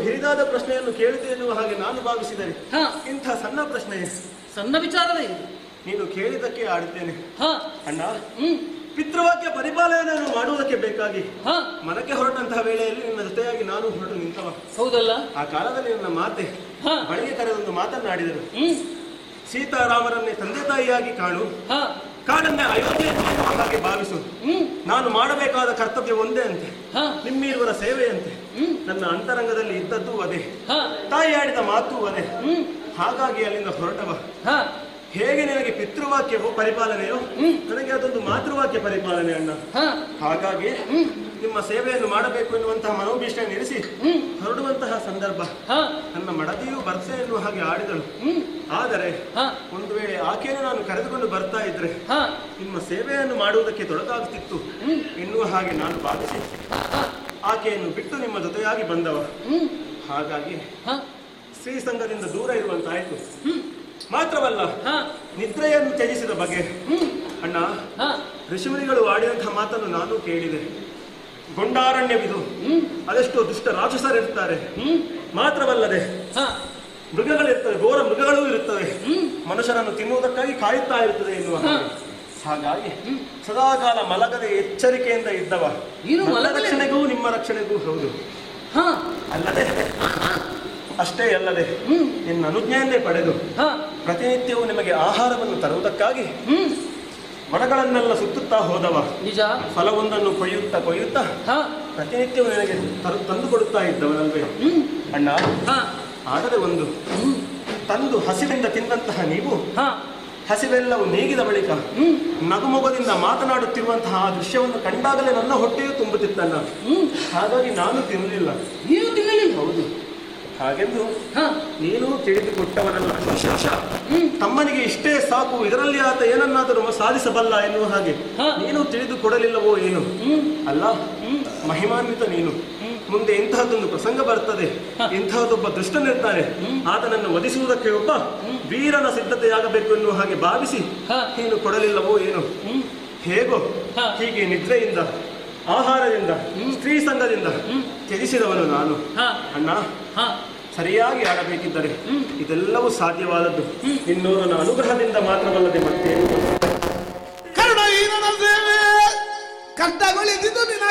ಹಿರಿದಾದ ಪ್ರಶ್ನೆಯನ್ನು ಕೇಳಿದೆ ಎನ್ನುವ ಹಾಗೆ ನಾನು ಭಾವಿಸಿದರೆ ಹ ಇಂಥ ಸಣ್ಣ ಪ್ರಶ್ನೆ ಸಣ್ಣ ವಿಚಾರವೇ ಇದು ನೀನು ಕೇಳಿದ್ದಕ್ಕೆ ಆಡುತ್ತೇನೆ ಹ ಅಣ್ಣ ಹ್ಮ್ ಪಿತೃವಾಕ್ಯ ಪರಿಪಾಲನೆಯನ್ನು ಮಾಡುವುದಕ್ಕೆ ಬೇಕಾಗಿ ಹ ಮನಕ್ಕೆ ಹೊರಟಂತಹ ವೇಳೆಯಲ್ಲಿ ನಿನ್ನ ಜೊತೆಯಾಗಿ ನಾನು ಹೊರಟು ನಿಂತವ ಹೌದಲ್ಲ ಆ ಕಾಲದಲ್ಲಿ ನನ್ನ ಮಾತೆ ಹ ಬಳಿಗೆ ಕರೆದೊಂದು ಮಾತನ್ನಾಡಿದರು ಹ್ಮ್ ಸೀತಾರಾಮರನ್ನೇ ತಂದೆ ತಾಯಿಯಾಗಿ ಕಾಣು ಹ ಕಾಡನ್ನೇ ಅಯೋಧ್ಯೆ ಎನ್ನುವ ಹಾಗೆ ಭಾವಿಸು ಹ್ಮ್ ನಾನು ಮಾಡಬೇಕಾದ ಕರ್ತವ್ಯ ಒಂದೇ ಅಂತೆ ಹ ನಿಮ್ಮಿರುವರ ಸೇವೆಯಂತೆ ಹ್ಮ್ ನನ್ನ ಅಂತರಂಗದಲ್ಲಿ ಇದ್ದದ್ದು ಅದೇ ಹ ತಾಯಿ ಆಡಿದ ಮಾತು ಅದೇ ಹ್ಮ್ ಹಾಗಾಗಿ ಅಲ್ಲಿಂದ ಹೊರಟವ ಹ ಹೇಗೆ ನಿನಗೆ ಪಿತೃವಾಕ್ಯವೋ ಪರಿಪಾಲನೆಯೋ ಹ್ಮ್. ನನಗೆ ಅದೊಂದು ಮಾತೃವಾಕ್ಯ ಪರಿಪಾಲನೆ ಅಣ್ಣ ಹ ಹಾಗಾಗಿ ಹ್ಮ್ ನಿಮ್ಮ ಸೇವೆಯನ್ನು ಮಾಡಬೇಕು ಎನ್ನುವಂತಹ ಮನೋಭೀಷ್ಟೆ ನಿಲ್ಲಿಸಿ ಹ್ಮ್ ಹೊರಡುವಂತಹ ಸಂದರ್ಭ ಹ ನನ್ನ ಮಡದಿಯು ಬರ್ತೆ ಎನ್ನುವ ಹಾಗೆ ಆಡಿದಳು ಹ್ಮ್ ಆದರೆ ಹ ಒಂದು ವೇಳೆ ಆಕೆಯನ್ನು ನಾನು ಕರೆದುಕೊಂಡು ಬರ್ತಾ ಇದ್ರೆ ಹ ನಿಮ್ಮ ಸೇವೆಯನ್ನು ಮಾಡುವುದಕ್ಕೆ ತೊಡಕಾಗುತ್ತಿತ್ತು ಹ್ಮ್ ಎನ್ನುವ ಹಾಗೆ ನಾನು ಭಾವಿಸಿ ಹ ಆಕೆಯನ್ನು ಬಿಟ್ಟು ನಿಮ್ಮ ಜೊತೆಯಾಗಿ ಬಂದವ ಹ್ಮ್ ಹಾಗಾಗಿ ಹ ಸ್ತ್ರೀ ಸಂಘದಿಂದ ದೂರ ಇರುವಂತಾಯ್ತು ಹ್ಮ್ ಮಾತ್ರವಲ್ಲ ಹ ನಿದ್ರೆಯನ್ನು ತ್ಯಜಿಸಿದ ಬಗೆ ಹ್ಮ್ ಅಣ್ಣ ಹ ಋಷಿಮುನಿಗಳು ಆಡಿದಂತಹ ಮಾತನ್ನು ನಾನು ಕೇಳಿದೆ ಗೊಂಡಾರಣ್ಯವಿದು ಹ್ಮ್ ಅದೆಷ್ಟೋ ದುಷ್ಟ ರಾಕ್ಷಸರಿರ್ತಾರೆ ಹ್ಮ್ ಮಾತ್ರವಲ್ಲದೆ ಹ ಮೃಗಗಳಿರ್ತವೆ ಘೋರ ಮೃಗಗಳೂ ಇರುತ್ತವೆ ಹ್ಮ್ ಮನುಷ್ಯರನ್ನು ತಿನ್ನುವುದಕ್ಕಾಗಿ ಕಾಯುತ್ತಾ ಇರುತ್ತದೆ ಎನ್ನುವ ಹಾಗೆ. ಹಾಗಾಗಿ ಸದಾಕಾಲ ಮಲಗದೆ ಎಚ್ಚರಿಕೆಯಿಂದ ಇದ್ದವ ನೀನು ನನ್ನ ಮಲಗಲೇ- ರಕ್ಷಣೆಗೂ ನಿಮ್ಮ ರಕ್ಷಣೆಗೂ ಹೌದು ಹ ಅಲ್ಲದೆ ಅಷ್ಟೇ ಅಲ್ಲದೆ ಹ್ಮ್ ನಿನ್ನ ಅನುಜ್ಞೆಯನ್ನೇ ಪಡೆದು ಹ ಪ್ರತಿನಿತ್ಯವೂ ನಿಮಗೆ ಆಹಾರವನ್ನು ತರುವುದಕ್ಕಾಗಿ ಹ್ಮ್ ಮರಗಳನ್ನೆಲ್ಲ ಸುತ್ತುತ್ತಾ ಹೋದವ ನಿಜ ಫಲವೊಂದನ್ನು ಕೊಯ್ಯುತ್ತಾ ಕೊಯ್ಯುತ್ತಾ ಹ ಪ್ರತಿನಿತ್ಯವೂ ನಿನಗೆ ತರು ತಂದು ಕೊಡುತ್ತಾ ಇದ್ದವನಲ್ವೇ ಹ್ಮ್ ಅಣ್ಣ ಹ ಆಗದೆ ಒಂದು ಹ್ಮ್ ತಂದು ಹಸಿವಿಂದ ತಿಂದಂತಹ ನೀವು ಹ ಹಸಿವೆಲ್ಲವೂ ನೀಗಿದ ಬಳಿಕ ಹ್ಮ್ ನಗುಮೊಗದಿಂದ ಮಾತನಾಡುತ್ತಿರುವಂತಹ ಆ ದೃಶ್ಯವನ್ನು ಕಂಡಾಗಲೇ ನನ್ನ ಹೊಟ್ಟೆಯು ತುಂಬುತ್ತಿತ್ತಣ್ಣ ಹ್ಮ್ ಹಾಗಾಗಿ ನಾನು ತಿನ್ನಲಿಲ್ಲ ನೀನು ತಿನ್ನಲಿಲ್ಲ ಹೌದು ಹಾಗೆಂದು ಹ ನೀನು ತಿಳಿದುಕೊಟ್ಟವನಲ್ಲ ಶೇಷ ಹ್ಮ್ ತಮ್ಮನಿಗೆ ಇಷ್ಟೇ ಸಾಕು ಇದರಲ್ಲಿ ಆತ ಏನನ್ನಾದರೂ ಸಾಧಿಸಬಲ್ಲ ಎನ್ನುವ ಹಾಗೆ ಹ. ನೀನು ತಿಳಿದುಕೊಡಲಿಲ್ಲವೋ ಏನು ಹ್ಮ್ ಅಲ್ಲ ಹ್ಮ್ ಮಹಿಮಾನ್ವಿತ ನೀನು ಹ್ಮ್. ಮುಂದೆ ಇಂತಹದ್ದೊಂದು ಪ್ರಸಂಗ ಬರ್ತದೆ ಹ. ಇಂತಹದೊಬ್ಬ ದುಷ್ಟನಿರ್ತಾನೆ ಹ್ಮ್. ಆತನನ್ನು ವಧಿಸುವುದಕ್ಕೆ ಒಬ್ಬ ವೀರನ ಸಿದ್ಧತೆಯಾಗಬೇಕು ಎನ್ನುವ ಹಾಗೆ ಭಾವಿಸಿ ಹ. ನೀನು ಕೊಡಲಿಲ್ಲವೋ ಏನು ಹ್ಮ್ ಹೇಗೋ ಹ. ಹೀಗೆ ನಿದ್ರೆಯಿಂದ ಆಹಾರದಿಂದ ಸ್ತ್ರೀ ಸಂಘದಿಂದ ತ್ಯಜಿಸಿದವನು ನಾನು ಹ ಅಣ್ಣ ಹ ಸರಿಯಾಗಿ ಆಡಬೇಕಿದ್ದರೆ ಹ್ಮ್. ಇದೆಲ್ಲವೂ ಸಾಧ್ಯವಾದದ್ದು ನಿನ್ನೋರನ ಅನುಗ್ರಹದಿಂದ ಮಾತ್ರವಲ್ಲದೆ ಮತ್ತೇನು ಕರುಣಹೀನನ ಸೇವೆ ಕಷ್ಟಗೊಳಿಸಿದು ನಿನ್ನ